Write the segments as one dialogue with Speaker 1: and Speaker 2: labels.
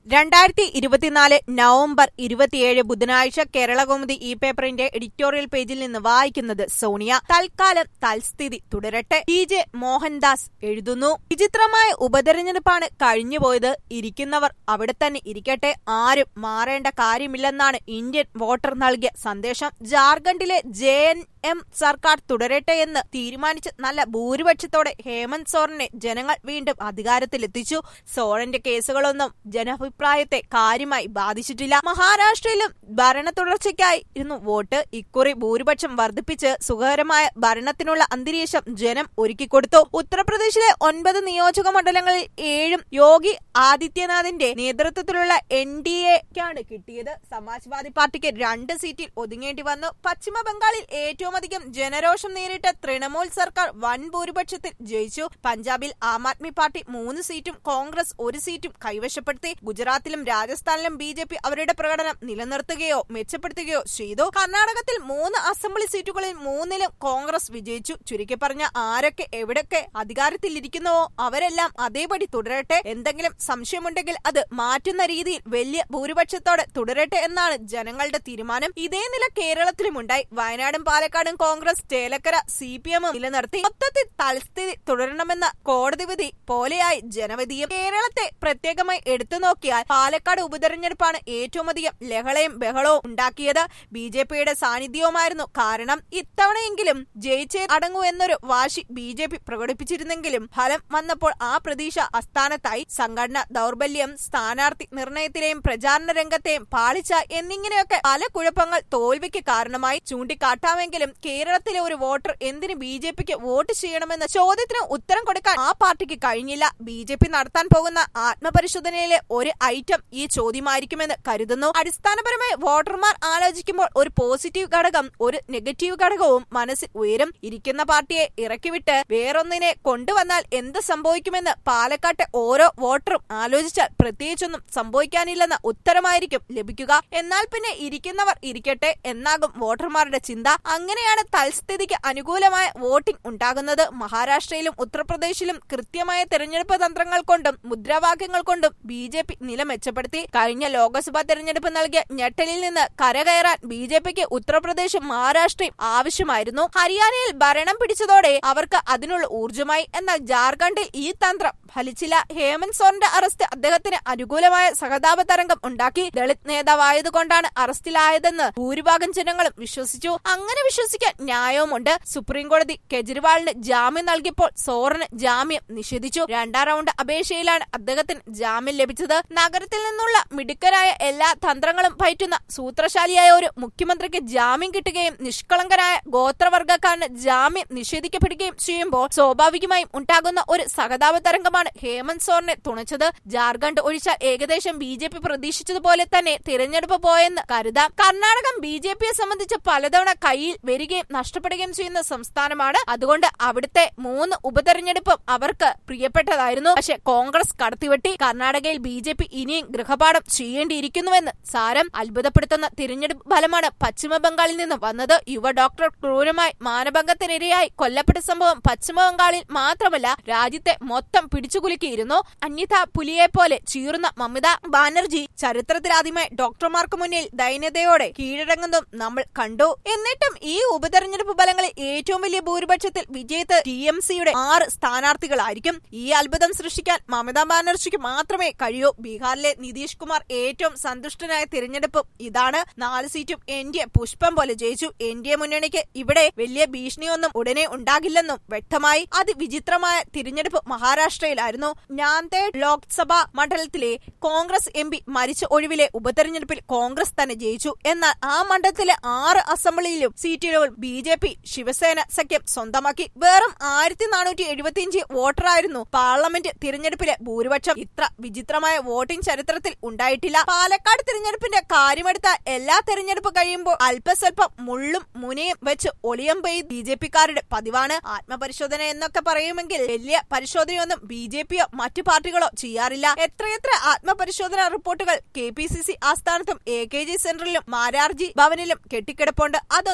Speaker 1: രണ്ടായിരത്തി ഇരുപത്തിനാല് നവംബർ ഇരുപത്തിയേഴ് ബുധനാഴ്ച കേരളകൗമുദി ഈ പേപ്പറിന്റെ എഡിറ്റോറിയൽ പേജിൽ നിന്ന് വായിക്കുന്നത് സോണിയ തൽക്കാലം തൽസ്ഥിതി തുടരട്ടെ ടി ജെ മോഹൻദാസ് എഴുതുന്നു വിചിത്രമായ ഉപതെരഞ്ഞെടുപ്പാണ് കഴിഞ്ഞുപോയത് ഇരിക്കുന്നവർ അവിടെ തന്നെ ഇരിക്കട്ടെ ആരും മാറേണ്ട കാര്യമില്ലെന്നാണ് ഇന്ത്യൻ വോട്ടർ നൽകിയ സന്ദേശം ജാർഖണ്ഡിലെ ജെ എൻ എം സർക്കാർ തുടരട്ടെ എന്ന് തീരുമാനിച്ച് നല്ല ഭൂരിപക്ഷത്തോടെ ഹേമന്ത് സോറനെ ജനങ്ങൾ വീണ്ടും അധികാരത്തിലെത്തിച്ചു സോറന്റെ കേസുകളൊന്നും ജനാഭിപ്രായത്തെ കാര്യമായി ബാധിച്ചിട്ടില്ല മഹാരാഷ്ട്രയിലും ഭരണ തുടർച്ചയ്ക്കായിരുന്നു വോട്ട് ഇക്കുറി ഭൂരിപക്ഷം വർദ്ധിപ്പിച്ച് സുഖകരമായ ഭരണത്തിനുള്ള അന്തരീക്ഷം ജനം ഒരുക്കിക്കൊടുത്തു ഉത്തർപ്രദേശിലെ ഒൻപത് നിയോജക മണ്ഡലങ്ങളിൽ ഏഴും യോഗി ആദിത്യനാഥിന്റെ നേതൃത്വത്തിലുള്ള എൻ ഡി എക്കാണ് കിട്ടിയത് സമാജ്വാദി പാർട്ടിക്ക് രണ്ട് സീറ്റിൽ ഒതുങ്ങേണ്ടി വന്നു പശ്ചിമ ബംഗാളിൽ ഏറ്റവും അധികം ജനരോഷം നേരിട്ട തൃണമൂൽ സർക്കാർ വൻ ഭൂരിപക്ഷത്തിൽ ജയിച്ചു പഞ്ചാബിൽ ആം ആദ്മി പാർട്ടി മൂന്ന് സീറ്റും കോൺഗ്രസ് ഒരു സീറ്റും കൈവശപ്പെടുത്തി ഗുജറാത്തിലും രാജസ്ഥാനിലും ബി ജെ പി അവരുടെ പ്രകടനം നിലനിർത്തുകയോ മെച്ചപ്പെടുത്തുകയോ ചെയ്തു കർണാടകത്തിൽ മൂന്ന് അസംബ്ലി സീറ്റുകളിൽ മൂന്നിലും കോൺഗ്രസ് വിജയിച്ചു ചുരുക്കി പറഞ്ഞ ആരൊക്കെ എവിടൊക്കെ അധികാരത്തിലിരിക്കുന്നുവോ അവരെല്ലാം അതേപടി തുടരട്ടെ എന്തെങ്കിലും സംശയമുണ്ടെങ്കിൽ അത് മാറ്റുന്ന രീതിയിൽ വലിയ ഭൂരിപക്ഷത്തോടെ തുടരട്ടെ എന്നാണ് ജനങ്ങളുടെ തീരുമാനം ഇതേ നില കേരളത്തിലുമുണ്ടായി വയനാടും പാലക്കാടും കോൺഗ്രസ് ചേലക്കര സി പി എമ്മും നിലനിർത്തി മൊത്തത്തിൽ തൽസ്ഥിതി തുടരണമെന്ന കോടതി വിധി പോലെയായി ജനവിധിയും കേരളത്തെ പ്രത്യേകമായി എടുത്തു നോക്കിയാൽ പാലക്കാട് ഉപതെരഞ്ഞെടുപ്പാണ് ഏറ്റവും അധികം ലഹളയും ബഹളവും ഉണ്ടാക്കിയത് ബി ജെ പിയുടെ സാന്നിധ്യവുമായിരുന്നു കാരണം ഇത്തവണയെങ്കിലും ജയിച്ചേ അടങ്ങൂ എന്നൊരു വാശി ബി ജെ പി പ്രകടിപ്പിച്ചിരുന്നെങ്കിലും ഫലം വന്നപ്പോൾ ആ പ്രതീക്ഷ അസ്ഥാനത്തായി സംഘടന ദൗർബല്യം സ്ഥാനാർത്ഥി നിർണയത്തിലെയും പ്രചാരണ രംഗത്തെയും പാളിച്ച എന്നിങ്ങനെയൊക്കെ പല കുഴപ്പങ്ങൾ തോൽവിക്ക് കാരണമായി ചൂണ്ടിക്കാട്ടാമെങ്കിലും കേരളത്തിലെ ഒരു വോട്ടർ എന്തിന് ബി ജെ പിക്ക് വോട്ട് ചെയ്യണമെന്ന ചോദ്യത്തിന് ഉത്തരം കൊടുക്കാൻ ആ പാർട്ടിക്ക് കഴിഞ്ഞില്ല ബി ജെ പി നടത്താൻ പോകുന്ന ആത്മപരിശോധനയിലെ ഒരു ഐറ്റം ഈ ചോദ്യമായിരിക്കുമെന്ന് കരുതുന്നു അടിസ്ഥാനപരമായി വോട്ടർമാർ ആലോചിക്കുമ്പോൾ ഒരു പോസിറ്റീവ് ഘടകം ഒരു നെഗറ്റീവ് ഘടകവും മനസ്സിൽ ഉയരും ഇരിക്കുന്ന പാർട്ടിയെ ഇറക്കിവിട്ട് വേറൊന്നിനെ കൊണ്ടുവന്നാൽ എന്ത് സംഭവിക്കുമെന്ന് പാലക്കാട്ടെ ഓരോ വോട്ടറും ആലോചിച്ചാൽ പ്രത്യേകിച്ചൊന്നും സംഭവിക്കാനില്ലെന്ന ഉത്തരമായിരിക്കും ലഭിക്കുക എന്നാൽ പിന്നെ ഇരിക്കുന്നവർ ഇരിക്കട്ടെ എന്നാകും വോട്ടർമാരുടെ ചിന്ത അങ്ങനെയാണ് തൽസ്ഥിതിക്ക് അനുകൂലമായ വോട്ടിംഗ് ഉണ്ടാകുന്നത് മഹാരാഷ്ട്രയിലും ഉത്തർപ്രദേശിലും കൃത്യമായ തെരഞ്ഞെടുപ്പ് തന്ത്രങ്ങൾ കൊണ്ടും മുദ്രാവാക്യങ്ങൾ കൊണ്ടും ബി ജെ പി നില മെച്ചപ്പെടുത്തി കഴിഞ്ഞ ലോക്സഭാ തെരഞ്ഞെടുപ്പ് നൽകിയ ഞെട്ടലിൽ നിന്ന് കരകയറാൻ ബി ജെ പിക്ക് ഉത്തർപ്രദേശും മഹാരാഷ്ട്രയും ആവശ്യമായിരുന്നു ഹരിയാനയിൽ ഭരണം പിടിച്ചതോടെ അവർക്ക് അതിനുള്ള ഊർജ്ജമായി എന്നാൽ ജാർഖണ്ഡിൽ ഈ തന്ത്രം ഫലിച്ചില്ല ഹേമന്ത് സോറിന്റെ അറസ്റ്റ് അദ്ദേഹത്തിന് അനുകൂലമായ സഹതാപ തരംഗം ഉണ്ടാക്കി ദളിത് നേതാവായതുകൊണ്ടാണ് അറസ്റ്റിലായതെന്ന് ഭൂരിഭാഗം ജനങ്ങളും വിശ്വസിച്ചു അങ്ങനെ വിശ്വസിക്കാൻ ന്യായവുമുണ്ട് സുപ്രീം കോടതി കെജ്രിവാളിന് ജാമ്യം നൽകിയപ്പോൾ സോറിന് ജാമ്യം നിഷേധിച്ചു രണ്ടാം റൗണ്ട് അപേക്ഷയിലാണ് അദ്ദേഹത്തിന് ജാമ്യം ലഭിച്ചത് നഗരത്തിൽ നിന്നുള്ള മിടുക്കരായ എല്ലാ തന്ത്രങ്ങളും പയറ്റുന്ന സൂത്രശാലിയായ ഒരു മുഖ്യമന്ത്രിക്ക് ജാമ്യം കിട്ടുകയും നിഷ്കളങ്കനായ ഗോത്രവർഗക്കാരന് ജാമ്യം നിഷേധിക്കപ്പെടുകയും ചെയ്യുമ്പോൾ സ്വാഭാവികമായും ഉണ്ടാകുന്ന ഒരു സഹതാപ തരംഗമാണ് ഹേമന്ത് സോറിനെ തുണച്ചത് ജാർഖണ്ഡ് ഒഴിച്ചാൽ ഏകദേശം ബി ജെ പി പ്രതീക്ഷിച്ചതുപോലെ തന്നെ തിരഞ്ഞെടുപ്പ് പോയെന്ന് കരുതാം കർണാടകം ബി ജെ പിയെ സംബന്ധിച്ച് പലതവണ കയ്യിൽ വരികയും നഷ്ടപ്പെടുകയും ചെയ്യുന്ന സംസ്ഥാനമാണ് അതുകൊണ്ട് അവിടുത്തെ മൂന്ന് ഉപതെരഞ്ഞെടുപ്പും അവർക്ക് പ്രിയപ്പെട്ടതായിരുന്നു പക്ഷെ കോൺഗ്രസ് കടത്തിവെട്ടി കർണാടകയിൽ ബി ജെ പി ഇനിയും ഗൃഹപാഠം ചെയ്യേണ്ടിയിരിക്കുന്നുവെന്ന് സാരം അത്ഭുതപ്പെടുത്തുന്ന തിരഞ്ഞെടുപ്പ് ഫലമാണ് പശ്ചിമ ബംഗാളിൽ നിന്ന് വന്നത് യുവ ഡോക്ടർ ക്രൂരമായി മാനഭംഗത്തിനിരയായി കൊല്ലപ്പെട്ട സംഭവം പശ്ചിമ ബംഗാളിൽ മാത്രമല്ല രാജ്യത്തെ മൊത്തം പിടിച്ചുകുലുക്കിയിരുന്നു അന്യഥ പുലിയെ പോലെ ചീറുന്ന മമിത ബാനർജി ചരിത്രത്തിലാദ്യമായി ഡോക്ടർമാർക്ക് മുന്നിൽ ദൈന്യതയോടെ കീഴടങ്ങുന്നതും നമ്മൾ കണ്ടു എന്നിട്ടും ഈ ഉപതെരഞ്ഞെടുപ്പ് ഫലങ്ങളിൽ ഏറ്റവും വലിയ ഭൂരിപക്ഷത്തിൽ വിജയത്ത് ടി എം സിയുടെ ആറ് സ്ഥാനാർത്ഥികളായിരിക്കും ഈ അത്ഭുതം സൃഷ്ടിക്കാൻ മമതാ ബാനർജിക്ക് മാത്രമേ കഴിയൂ ബീഹാറിലെ നിതീഷ് കുമാർ ഏറ്റവും സന്തുഷ്ടനായ തിരഞ്ഞെടുപ്പും ഇതാണ് നാല് സീറ്റും എൻ ഡി എ പുഷ്പം പോലെ ജയിച്ചു എൻ ഡി എ മുന്നണിക്ക് ഇവിടെ വലിയ ഭീഷണിയൊന്നും ഉടനെ ഉണ്ടാകില്ലെന്നും വ്യക്തമായി അതിവിചിത്രമായ തിരഞ്ഞെടുപ്പ് മഹാരാഷ്ട്രയിലായിരുന്നു നാന്ദേഡ് ലോക്സഭാ മണ്ഡലത്തിലെ കോൺഗ്രസ് എം പി മരിച്ച ഒഴിവിലെ ഉപതെരഞ്ഞെടുപ്പിൽ കോൺഗ്രസ് തന്നെ ജയിച്ചു എന്നാൽ ആ മണ്ഡലത്തിലെ ആറ് അസംബ്ലിയിലും സീറ്റുകളും ബി ജെ പി ശിവസേന സഖ്യം സ്വന്തമാക്കി വെറും ആയിരത്തി നാനൂറ്റി എഴുപത്തിയഞ്ച് വോട്ടറായിരുന്നു പാർലമെന്റ് തിരഞ്ഞെടുപ്പിലെ ഭൂരിപക്ഷം ഇത്ര വിചിത്രമായ വോട്ടിംഗ് ചരിത്രത്തിൽ ഉണ്ടായിട്ടില്ല പാലക്കാട് തിരഞ്ഞെടുപ്പിന്റെ കാര്യമെടുത്ത എല്ലാ തെരഞ്ഞെടുപ്പ് കഴിയുമ്പോൾ അല്പസ്വല്പം മുള്ളും മുനയും വെച്ച് ഒളിയം പെയ്ത് ബി ജെ പിക്കാരുടെ പതിവാണ് ആത്മപരിശോധന എന്നൊക്കെ പറയുമെങ്കിൽ വലിയ പരിശോധനയൊന്നും ബി ജെ പിയോ മറ്റു പാർട്ടികളോ ചെയ്യാറില്ല എത്രയെത്ര ആത്മപരിശോധന റിപ്പോർട്ടുകൾ കെ പി സി സി ആസ്ഥാനത്തും എ കെ ജി സെന്ററിലും മാരാർജി ഭവനിലും കെട്ടിക്കിടപ്പുണ്ട് അതൊന്നും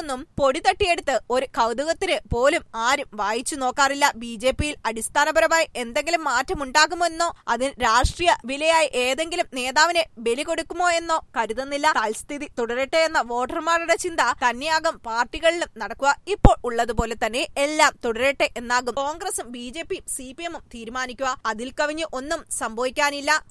Speaker 1: പൊടി തട്ടിയെടുത്ത് ഒരു കൗതുകത്തിന് പോലും ആരും വായിച്ചു നോക്കാറില്ല ബി ജെ പിയിൽ അടിസ്ഥാനപരമായി എന്തെങ്കിലും മാറ്റമുണ്ടാകുമെന്നോ അതിന് രാഷ്ട്രീയ വിലയായി ഏതെങ്കിലും നേതാവിനെ ബലി കൊടുക്കുമോ എന്നോ കരുതുന്നില്ല തൽസ്ഥിതി തുടരട്ടെ എന്ന വോട്ടർമാരുടെ ചിന്ത തന്നെയാകും പാർട്ടികളിലും നടക്കുക ഇപ്പോൾ ഉള്ളതുപോലെ തന്നെ എല്ലാം തുടരട്ടെ എന്നാകും കോൺഗ്രസും ബി ജെ പിയും സി പി എമ്മും തീരുമാനിക്കുക അതിൽ കവിഞ്ഞ് ഒന്നും സംഭവിക്കാനില്ല